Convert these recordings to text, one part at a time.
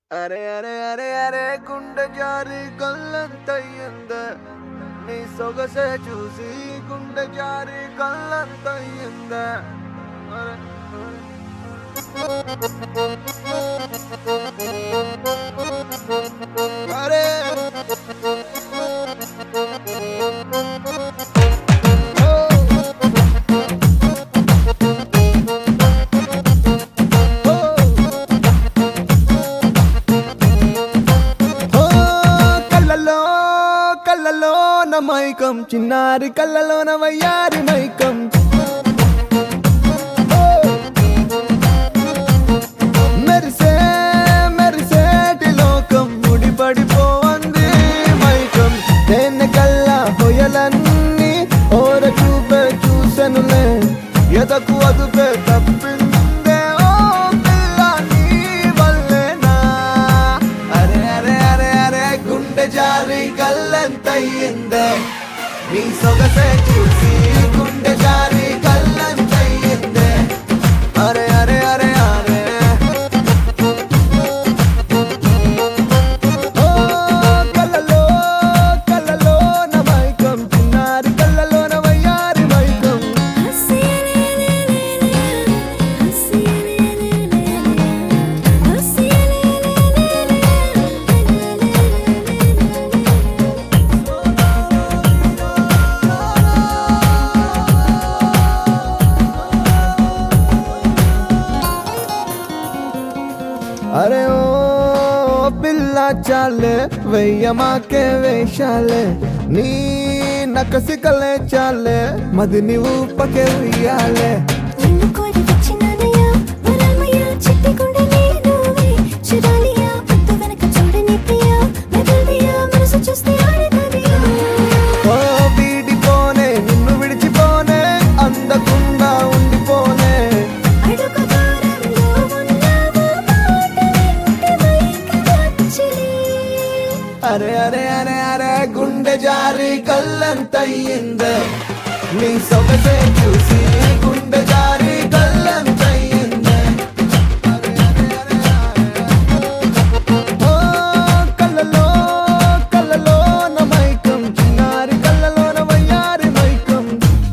అరే అరే అరే అరే గుండె జారి కళ్ళంతయ్యింద నీ సొగసే చూసి గుండె జారి కళ్ళంతయ్యింద అరే అరే ఓ కళ్ళలో కళ్ళలో నా మైకం చిన్నారి కళ్ళలో నా వయ్యారి మైకం ఓ! మెరిసే మెరిసేటి లోకం ముడిపడిపోంది మైకం నేను కల్లా హొయలన్నీ ఓర చూపే చూసెనులే ఎదకు అదుపే తప్పిందే ఓ పిల్ల నీ వల్లేనా అరే అరే అరే అరే గుండె జారి కళ్ళంతయ్యిందే నీ సొగసే చూసి గుండె జారి కళ్ళంతయ్యిందే అరే అరే అరే అరే ఓ కళ్ళలో కళ్ళలో నా మైకం చిన్నారి కళ్ళలో నా వయ్యారి మైకం అరే ఓ పిల్ల చాలే వెయ్యమాకే వేషాలే నీ నకసికలే చాలే మది నీవు పకే ఉయ్యాలే చూస్తే ఆడతాదియా ఓ వీడిపోనే నిన్ను విడిచిపోనే అందకుండా ఉండిపోనే అడుగు దూరంలో ఉన్నావు మాట వింటే మైకమొచ్చిలే. అరే అరే అరే అరే గుండె జారి కళ్ళంతయ్యిందే నీ సొగసే చూసి గుండె జారి కళ్ళంతయ్యిందే అరే అరే అరే అరే. ఓ కళ్ళలో కళ్ళలో నా మైకం చిన్నారి కళ్ళలో నా వయ్యారి మైకం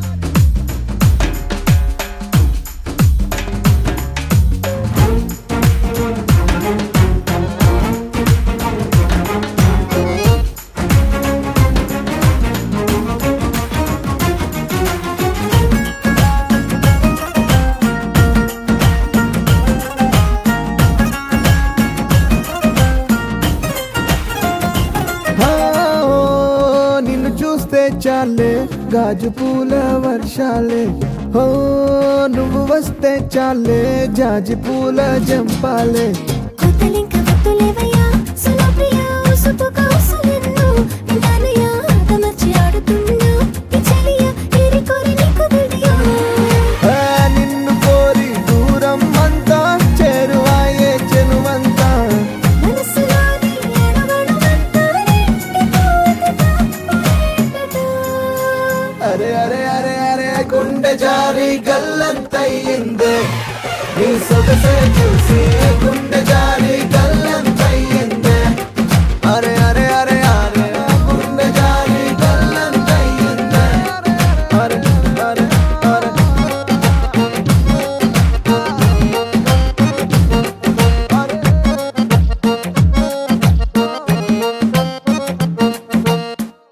ఆ, ఓ, నిన్ను చూస్తే చాలే గాజు పూల వర్షాలే ఓ నువ్వు వస్తే చాలే జాజి పూల జంపాలే కొత్తలింక వత్తులేవయ్యా, సులభ్రియా, ఉసుపు కౌసులెన్నో. వింటానయ్యా, ఆటమర్చి ఆడుతున్నా. ఈ చెలియా, ఏరి కోరి నీకు విడియా. ఆ, నిన్ను కోరి దూరం అంతా చేరువాయే చెనువంతా మనసులోని అణువణువంతా నిండిపోతే తప్పేంటటా. అరే అరే అరే అరే గుండె జారి గల్లంతయ్యిందే నీ సొగసే చూసి